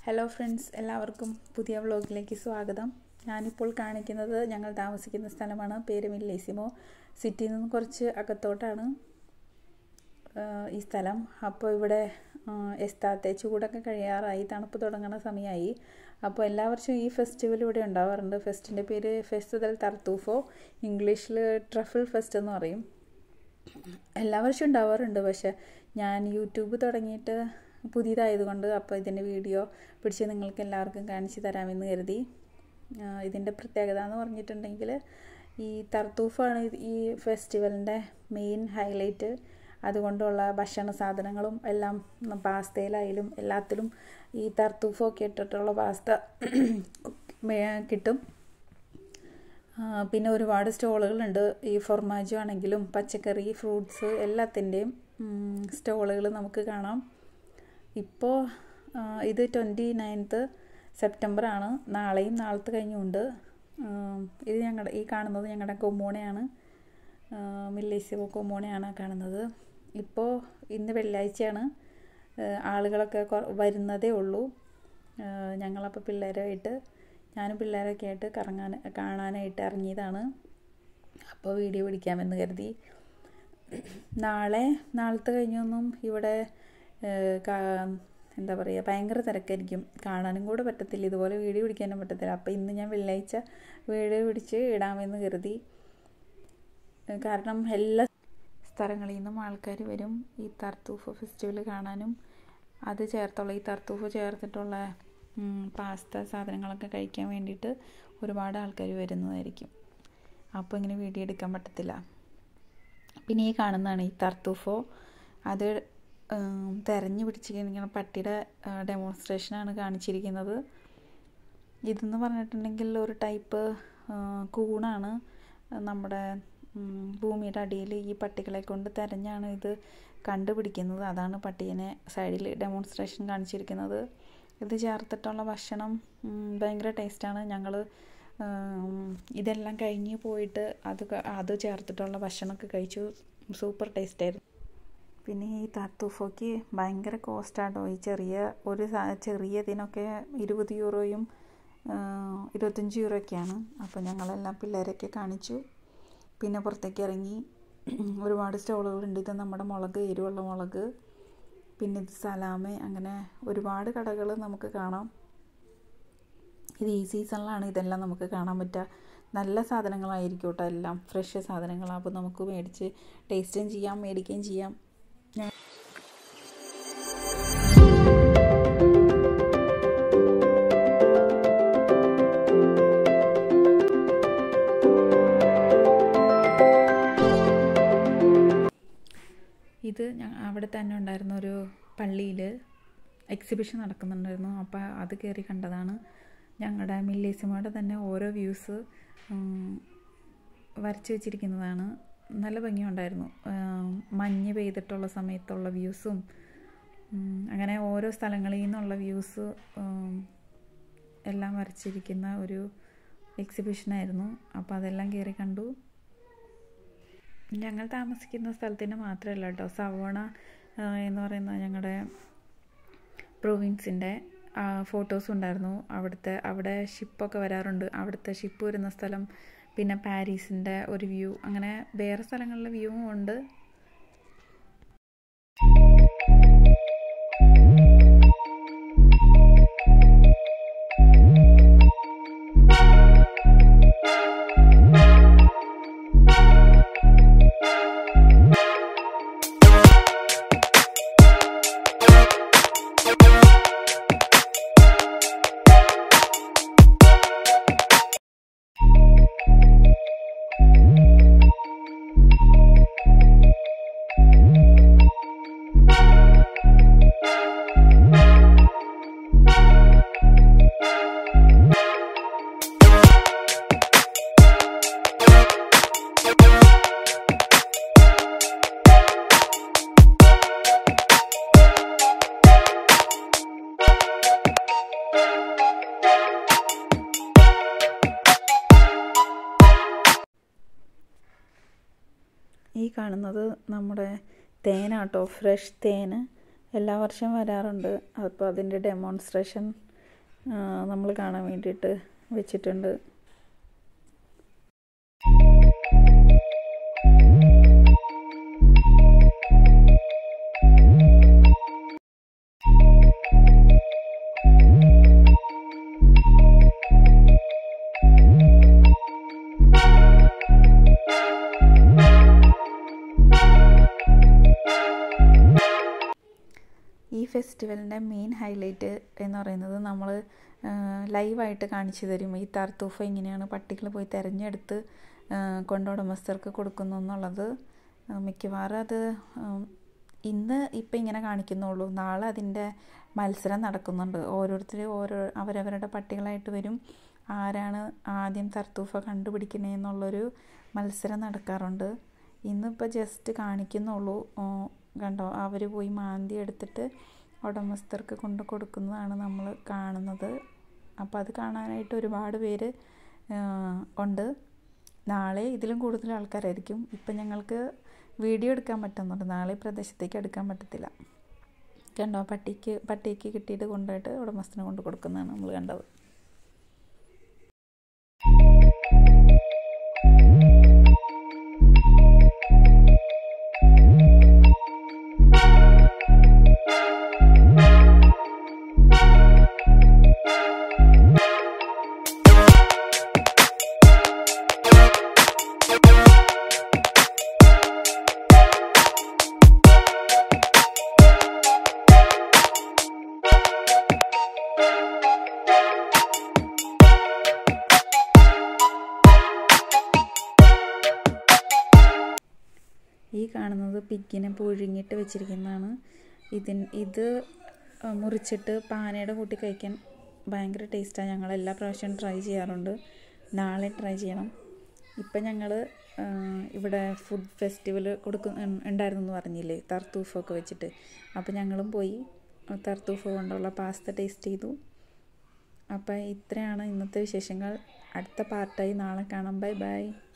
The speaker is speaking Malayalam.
ഹലോ ഫ്രണ്ട്സ് എല്ലാവർക്കും പുതിയ വ്ളോഗിലേക്ക് സ്വാഗതം ഞാനിപ്പോൾ കാണിക്കുന്നത് ഞങ്ങൾ താമസിക്കുന്ന സ്ഥലമാണ് പേര് മില്ലേസിമോ സിറ്റിയിൽ നിന്ന് കുറച്ച് അകത്തോട്ടാണ് ആഹ് ഈ സ്ഥലം അപ്പോൾ ഇവിടെ എസ്താത്തെ ചൂടൊക്കെ കഴിയാറായി തണുപ്പ് തുടങ്ങുന്ന സമയമായി അപ്പോൾ എല്ലാ വർഷവും ഈ ഫെസ്റ്റിവൽ ഇവിടെ ഉണ്ടാവാറുണ്ട് ഫെസ്റ്റിൻ്റെ പേര് ഫെസ്റ്റിവൽ തർത്തൂഫോ ഇംഗ്ലീഷിൽ ട്രഫിൾ ഫെസ്റ്റ് എന്ന് പറയും എല്ലാ വർഷവും ഉണ്ടാവാറുണ്ട് പക്ഷെ ഞാൻ യൂട്യൂബ് തുടങ്ങിയിട്ട് പുതിയതായതുകൊണ്ട് അപ്പോൾ ഇതിൻ്റെ വീഡിയോ പിടിച്ച് നിങ്ങൾക്ക് എല്ലാവർക്കും കാണിച്ചു തരാമെന്ന് കരുതി ഇതിൻ്റെ പ്രത്യേകത എന്ന് പറഞ്ഞിട്ടുണ്ടെങ്കിൽ ഈ തർത്തൂഫാണ് ഈ ഫെസ്റ്റിവലിൻ്റെ മെയിൻ ഹൈലൈറ്റ് അതുകൊണ്ടുള്ള ഭക്ഷണ സാധനങ്ങളും എല്ലാം പാസ്തയിലായാലും എല്ലാത്തിലും ഈ തർത്തൂഫൊക്കെ ഇട്ടിട്ടുള്ള പാസ്ത കിട്ടും പിന്നെ ഒരുപാട് സ്റ്റോളുകളുണ്ട് ഈ ഫൊർമാജോ ആണെങ്കിലും പച്ചക്കറി ഫ്രൂട്ട്സ് എല്ലാത്തിൻ്റെയും സ്റ്റോളുകൾ നമുക്ക് കാണാം ഇപ്പോൾ ഇത് ട്വൻറ്റി നയൻത്ത് സെപ്റ്റംബറാണ് നാളെയും നാളത്തെ കഴിഞ്ഞുണ്ട് ഇത് ഞങ്ങളുടെ ഈ കാണുന്നത് ഞങ്ങളുടെ കൊമ്മൂണയാണ് മില്ലേസിയോ കൊമ്മൂണയാണ് കാണുന്നത് ഇപ്പോൾ ഇന്ന് വെള്ളിയാഴ്ചയാണ് ആളുകളൊക്കെ വരുന്നതേ ഉള്ളൂ ഞങ്ങളപ്പോൾ പിള്ളേരുമായിട്ട് ഞാനും പിള്ളേരൊക്കെ ആയിട്ട് കറങ്ങാൻ കാണാനായിട്ട് ഇറങ്ങിയതാണ് അപ്പോൾ വീഡിയോ പിടിക്കാമെന്ന് കരുതി നാളെ നാളത്തെ കഴിഞ്ഞൊന്നും ഇവിടെ എന്താ പറയുക ഭയങ്കര തിരക്കായിരിക്കും കാണാനും കൂടെ പറ്റത്തില്ല ഇതുപോലെ വീഡിയോ പിടിക്കാനും പറ്റത്തില്ല അപ്പോൾ ഇന്ന് ഞാൻ വെള്ളിയാഴ്ച വീഡിയോ പിടിച്ച് ഇടാമെന്ന് കരുതി കാരണം എല്ലാ സ്ഥലങ്ങളിൽ നിന്നും ആൾക്കാർ വരും ഈ തർത്തൂഫ് ഫെസ്റ്റിവൽ കാണാനും അത് ചേർത്തുള്ള ഈ തർത്തൂഫ് ചേർത്തിട്ടുള്ള പാസ്ത സാധനങ്ങളൊക്കെ കഴിക്കാൻ വേണ്ടിയിട്ട് ഒരുപാട് ആൾക്കാർ വരുന്നതായിരിക്കും അപ്പോൾ ഇങ്ങനെ വീഡിയോ എടുക്കാൻ പറ്റത്തില്ല പിന്നെ ഈ കാണുന്നതാണ് ഈ തർത്തൂഫോ അത് തെരഞ്ഞു പിടിച്ചിരിക്കുന്ന പട്ടിയുടെ ഡെമോൺസ്ട്രേഷനാണ് കാണിച്ചിരിക്കുന്നത് ഇതെന്ന് പറഞ്ഞിട്ടുണ്ടെങ്കിൽ ഒരു ടൈപ്പ് കൂണാണ് നമ്മുടെ ഭൂമിയുടെ അടിയിൽ ഈ പട്ടികളെ കൊണ്ട് തെരഞ്ഞാണ് ഇത് കണ്ടുപിടിക്കുന്നത് അതാണ് പട്ടീനെ സൈഡിൽ ഡെമോൺസ്ട്രേഷൻ കാണിച്ചിരിക്കുന്നത് ഇത് ചേർത്തിട്ടുള്ള ഭക്ഷണം ഭയങ്കര ടേസ്റ്റാണ് ഞങ്ങൾ ഇതെല്ലാം കഴിഞ്ഞ് പോയിട്ട് അത് അത് ചേർത്തിട്ടുള്ള ഭക്ഷണമൊക്കെ കഴിച്ചു സൂപ്പർ ടേസ്റ്റായിരുന്നു പിന്നെ ഈ തത്തൂഫോക്ക് ഭയങ്കര കോസ്റ്റാട്ടോ ഈ ചെറിയ ഒരു ചെറിയതിനൊക്കെ ഇരുപത് യൂറോയും ഇരുപത്തഞ്ച് യൂറോ ഒക്കെയാണ് അപ്പോൾ ഞങ്ങളെല്ലാം പിള്ളേരൊക്കെ കാണിച്ചു പിന്നെ പുറത്തേക്ക് ഇറങ്ങി ഒരുപാട് സ്റ്റോളുകളുണ്ട് ഇത് നമ്മുടെ മുളക് എരിവുള്ള മുളക് പിന്നെ ഇത് സലാമ് അങ്ങനെ ഒരുപാട് കടകൾ നമുക്ക് കാണാം ഇത് ഈ സീസണിലാണ് ഇതെല്ലാം നമുക്ക് കാണാൻ പറ്റുക നല്ല സാധനങ്ങളായിരിക്കും കേട്ടോ എല്ലാം ഫ്രഷ് സാധനങ്ങളാണ് അപ്പോൾ നമുക്ക് മേടിച്ച് ടേസ്റ്റും ചെയ്യാം മേടിക്കുകയും ചെയ്യാം ഇത് അവിടെ തന്നെ ഉണ്ടായിരുന്ന ഒരു പള്ളിയിൽ എക്സിബിഷൻ നടക്കുന്നുണ്ടായിരുന്നു അപ്പോൾ അത് കയറി കണ്ടതാണ് ഞങ്ങളുടെ മില്ലേസിമയുടെ തന്നെ ഓരോ വ്യൂസ് വരച്ചു വെച്ചിരിക്കുന്നതാണ് നല്ല ഭംഗിയുണ്ടായിരുന്നു മഞ്ഞ് പെയ്തിട്ടുള്ള സമയത്തുള്ള വ്യൂസും അങ്ങനെ ഓരോ സ്ഥലങ്ങളിൽ നിന്നുള്ള വ്യൂസ് എല്ലാം വരച്ചിരിക്കുന്ന ഒരു എക്സിബിഷനായിരുന്നു അപ്പോൾ അതെല്ലാം കയറി കണ്ടു ഞങ്ങൾ താമസിക്കുന്ന സ്ഥലത്തിന് മാത്രമല്ല കേട്ടോ സവോണ എന്ന് പറയുന്ന ഞങ്ങളുടെ പ്രൊവിൻസിൻ്റെ ഫോട്ടോസും ഉണ്ടായിരുന്നു അവിടുത്തെ അവിടെ ഷിപ്പൊക്കെ വരാറുണ്ട് അവിടുത്തെ ഷിപ്പ് വരുന്ന സ്ഥലം പിന്നെ പാരീസിൻ്റെ ഒരു വ്യൂ അങ്ങനെ വേറെ സ്ഥലങ്ങളിലെ വ്യൂവും ഉണ്ട് ഈ കാണുന്നത് നമ്മുടെ തേനാട്ടോ ഫ്രഷ് തേൻ എല്ലാ വർഷവും വരാറുണ്ട് അപ്പോൾ അതിൻ്റെ ഡെമോൺസ്ട്രേഷൻ നമ്മൾ കാണാൻ വേണ്ടിയിട്ട് വെച്ചിട്ടുണ്ട് ഈ ഫെസ്റ്റിവലിൻ്റെ മെയിൻ ഹൈലൈറ്റ് എന്ന് പറയുന്നത് നമ്മൾ ലൈവായിട്ട് കാണിച്ചു തരും ഈ തർത്തൂഫ എങ്ങനെയാണ് പട്ടികൾ പോയി തിരഞ്ഞെടുത്ത് കൊണ്ട് ഉടമസ്ഥർക്ക് കൊടുക്കുന്നു എന്നുള്ളത് മിക്കവാറും അത് ഇന്ന് ഇപ്പം ഇങ്ങനെ കാണിക്കുന്നുള്ളൂ നാളെ അതിൻ്റെ മത്സരം നടക്കുന്നുണ്ട് ഓരോരുത്തർ ഓരോ അവരവരുടെ പട്ടികളായിട്ട് വരും ആരാണ് ആദ്യം തർത്തൂഫ കണ്ടുപിടിക്കണേ എന്നുള്ളൊരു മത്സരം നടക്കാറുണ്ട് ഇന്നിപ്പോൾ ജസ്റ്റ് കാണിക്കുന്നുള്ളൂ കണ്ടോ അവർ പോയി മാന്തി എടുത്തിട്ട് ഉടമസ്ഥർക്ക് കൊണ്ട് കൊടുക്കുന്നതാണ് നമ്മൾ കാണുന്നത് അപ്പോൾ അത് കാണാനായിട്ട് ഒരുപാട് പേര് ഉണ്ട് നാളെ ഇതിലും കൂടുതൽ ആൾക്കാരായിരിക്കും ഇപ്പം ഞങ്ങൾക്ക് വീഡിയോ എടുക്കാൻ പറ്റുന്നുണ്ട് നാളെ പ്രദേശത്തേക്ക് എടുക്കാൻ പറ്റത്തില്ല കണ്ടോ പട്ടിക്ക് പട്ടിക്ക് കിട്ടിയിട്ട് കൊണ്ടുപോയിട്ട് ഉടമസ്ഥന് കൊണ്ട് കൊടുക്കുന്നതാണ് നമ്മൾ കണ്ടത് ഈ കാണുന്നത് പിഗിനെ പുഴുങ്ങിയിട്ട് വെച്ചിരിക്കുന്നതാണ് ഇതിൻ ഇത് മുറിച്ചിട്ട് പാനയുടെ കൂട്ടി കഴിക്കാൻ ഭയങ്കര ടേസ്റ്റാണ് ഞങ്ങൾ എല്ലാ പ്രാവശ്യവും ട്രൈ ചെയ്യാറുണ്ട് നാളെ ട്രൈ ചെയ്യണം ഇപ്പം ഞങ്ങൾ ഇവിടെ ഫുഡ് ഫെസ്റ്റിവൽ കൊടുക്കുന്ന ഉണ്ടായിരുന്നു എന്ന് പറഞ്ഞില്ലേ തർത്തൂഫൊക്കെ വെച്ചിട്ട് അപ്പോൾ ഞങ്ങളും പോയി തർത്തൂഫ് കൊണ്ടുള്ള പാസ്ത ടേസ്റ്റ് ചെയ്തു അപ്പോൾ ഇത്രയാണ് ഇന്നത്തെ വിശേഷങ്ങൾ അടുത്ത പാർട്ടായി നാളെ കാണാം ബൈ ബൈ